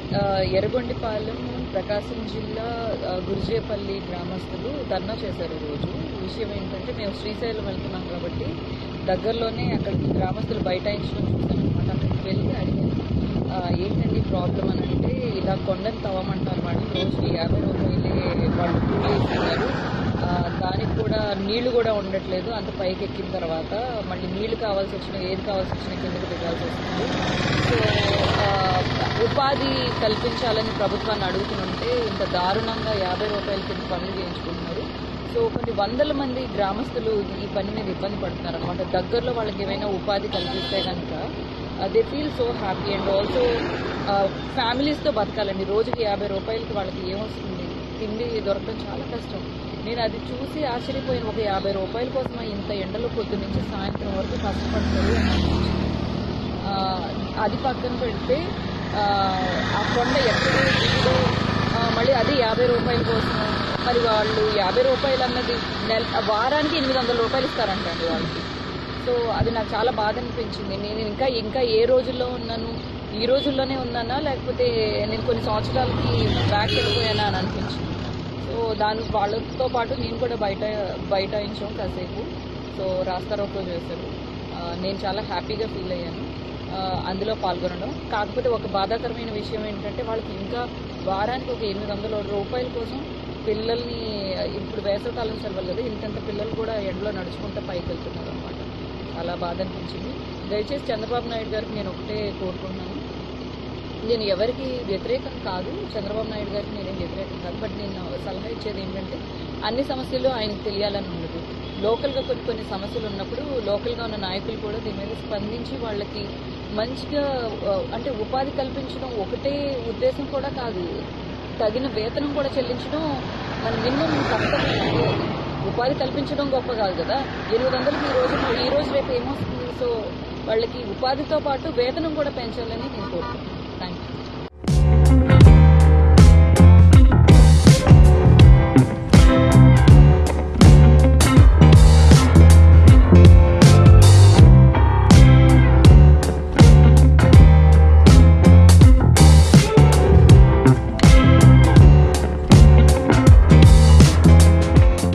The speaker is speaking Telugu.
ఆ, ఎర్రగొండిపాలెం ప్రకాశం జిల్లా ఆ, గురిజేపల్లి గ్రామస్తులు ధర్నా చేశారు రోజు విషయం ఏంటంటే మేము శ్రీశైలం వెళ్తున్నాం కాబట్టి దగ్గరలోనే అక్కడికి గ్రామస్తులు బైఠాయించడం చూశాను అనమాట అక్కడికి వెళ్ళి అడిగాను ఆ, ఏంటండి ప్రాబ్లం అని అంటే ఇలా కొండను తవ్వమంటారు వాళ్ళు రోజుకి యాభై రూపాయలే వాళ్ళు కూలీ ఇస్తున్నారు ఆ, దానికి కూడా నీళ్లు కూడా ఉండట్లేదు అంత పైకి ఎక్కిన తర్వాత మళ్ళీ నీళ్లు కావాల్సి వచ్చిన ఏది కావాల్సి వచ్చిన కిందకి దిగాల్సి వస్తుంది సో ఆ, ఉపాధి కల్పించాలని ప్రభుత్వాన్ని అడుగుతుంటే ఇంత దారుణంగా యాభై రూపాయల కింద పనులు చేయించుకుంటున్నారు సో కొన్ని వందల మంది గ్రామస్తులు ఈ పని మీద ఇబ్బంది పడుతున్నారు అనమాట దగ్గరలో వాళ్ళకి ఏమైనా ఉపాధి కల్పిస్తే కనుక they feel so happy and also ఫ్యామిలీస్తో బతకాలండి రోజుకి యాభై రూపాయలకి వాళ్ళకి ఏమొస్తుంది తిండి దొరకడం చాలా కష్టం నేను అది చూసి ఆశ్చర్యపోయిన ఒక యాభై రూపాయల కోసం ఇంత ఎండలో పొద్దు నుంచి సాయంత్రం వరకు కష్టపడతారు అని అనిపించింది ఆ, అది పక్కన పెడితే ఆ, ఆ కొండ ఎక్కడ ఉందో ఆ, మళ్ళీ అది యాభై రూపాయల కోసం మరి వాళ్ళు యాభై రూపాయలు అన్నది నెల వారానికి ఎనిమిది వందల రూపాయలు ఇస్తారంటండి వాళ్ళకి సో అది నాకు చాలా బాధ అనిపించింది నేను ఇంకా ఇంకా ఏ రోజుల్లో ఉన్నాను ఈ రోజుల్లోనే ఉన్నానా లేకపోతే నేను కొన్ని సంవత్సరాలకి బ్యాక్ వెళ్ళిపోయానా అని అనిపించింది సో దాని వాళ్ళతో పాటు నేను కూడా బయట బైఠాయించాం కాసేపు సో రాస్తారోకో చేశారు ఆ, నేను చాలా హ్యాపీగా ఫీల్ అయ్యాను ఆ, అందులో పాల్గొనడం కాకపోతే ఒక బాధాకరమైన విషయం ఏంటంటే వాళ్ళకి ఇంకా వారానికి ఒక ఎనిమిది వందల రూపాయల కోసం పిల్లల్ని ఇప్పుడు వేసవకాలం సెలవులు కదా ఇంతంత పిల్లలు కూడా ఎండలో నడుచుకుంటూ పైకి వెళ్తున్నారు అనమాట చాలా బాధ అనిపించింది దయచేసి చంద్రబాబు నాయుడు గారికి నేను ఒకటే కోరుకుంటున్నాను నేను ఎవరికి వ్యతిరేకం కాదు చంద్రబాబు నాయుడు గారికి నేనేం వ్యతిరేకం కాదు బట్ నేను సలహా ఇచ్చేది ఏంటంటే అన్ని సమస్యలు ఆయనకు తెలియాలని ఉండదు లోకల్గా కొన్ని కొన్ని సమస్యలు ఉన్నప్పుడు లోకల్గా ఉన్న నాయకులు కూడా దీని మీద స్పందించి వాళ్ళకి మంచిగా ఆ, అంటే ఉపాధి కల్పించడం ఒకటే ఉద్దేశం కూడా కాదు తగిన వేతనం కూడా చెల్లించడం మన మినిమం కష్టం ఉపాధి కల్పించడం గొప్ప కాదు కదా ఎనిమిది వందలకి ఈ రోజు ఈ రోజు రేపు ఏమొస్తుంది సో వాళ్ళకి ఉపాధితో పాటు వేతనం కూడా పెంచాలని నేను కోరుకుంటున్నాను